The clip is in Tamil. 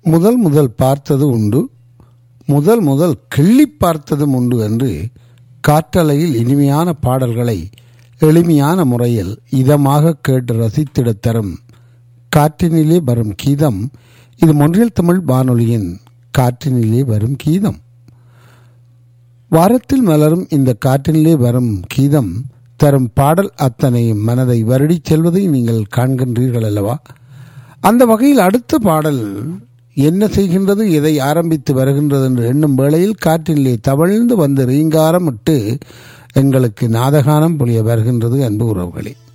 முதல் முதல் பார்த்தது உண்டு முதல் முதல் கிள்ளி பார்த்ததும் உண்டு என்று காற்றலையில் இனிமையான பாடல்களை எளிமையான முறையில் இதமாக கேட்டு ரசித்திடத் தரும் காற்றினிலே வரும் கீதம் இது மொன்றியல் தமிழ் வானொலியின் காற்றினிலே வரும் கீதம் வாரத்தில் மலரும் இந்த காற்றினிலே வரும் கீதம் தரும் பாடல் அத்தனை மனதை வருடிச் செல்வதை நீங்கள் காண்கின்றீர்கள் அல்லவா அந்த வகையில் அடுத்த பாடல் என்ன செய்கின்றது எதை ஆரம்பித்து வருகின்றது என்று எண்ணும் வேளையில் காற்றிலே தவழ்ந்து வந்து ரீங்காரமிட்டு எங்களுக்கு நாதகானம் புரிய வருகின்றது அன்பு உறவுகளே